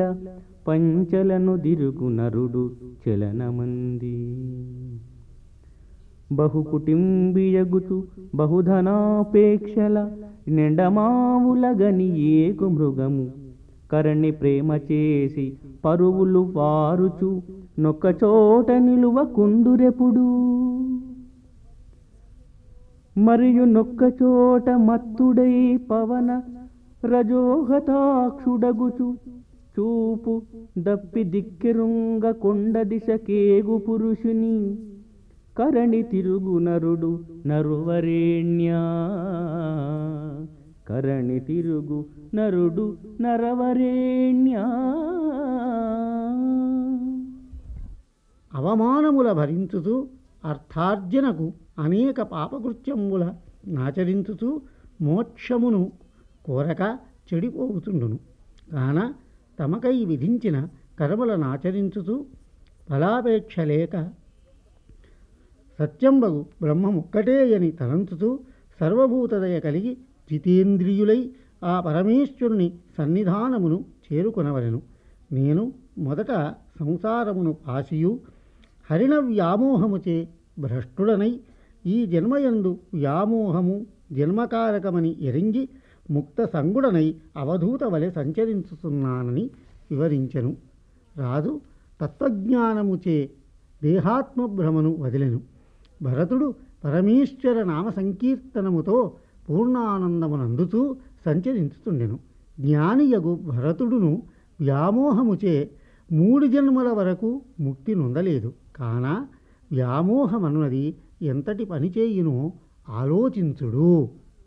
పంచలను దిరుగు నరుడు చలనమంది బహుకుటుంబియగుతు బహుధనాపేక్షల నిండమావులగని ఏకు మృగము కరణి ప్రేమ చేసి పరువులు వారుచు నొక్కచోట నిలువ కుందురెపుడు మరియు నొక్కచోట మత్తుడై పవన రజోహతాక్షుడగుచు చూపు దప్పి దిక్కెరుంగ కొండ దిశకేగు పురుషుని కరణి తిరుగు నరుడు నరువరేణ్యా కరణి తిరుగు నరుడు నరవరేణ్యా అవమానముల భరించుతూ అర్థార్జనకు అనేక పాపకృత్యముల నాచరించుతూ మోక్షమును కోరక చెడిపోవుతుండును కాన తమకై విధించిన కర్మలనాచరించుతూ ఫలాపేక్ష లేక సత్యంబగు బ్రహ్మముక్కటే అని తలంచుతూ సర్వభూతదయ కలిగి జితేంద్రియులై ఆ పరమేశ్వరుని సన్నిధానమును చేరుకొనవలెను నేను మొదట సంసారమును పాసియు హరిణ వ్యామోహముచే భ్రష్టుడనై ఈ జన్మయందు వ్యామోహము జన్మకారకమని ఎరింగి ముక్త సంగుడనై అవధూత వలె సంచరించుతున్నానని వివరించెను రాజు తత్వజ్ఞానముచే దేహాత్మభ్రమను వదిలెను భరతుడు పరమేశ్వర నామ సంకీర్తనముతో పూర్ణానందమునందుతూ సంచరించుతుండెను జ్ఞానియగు భరతుడును వ్యామోహముచే మూడు జన్మల వరకు ముక్తి నొందలేదు కాన వ్యామోహమన్నది ఎంతటి పని చేయునో ఆలోచించుడు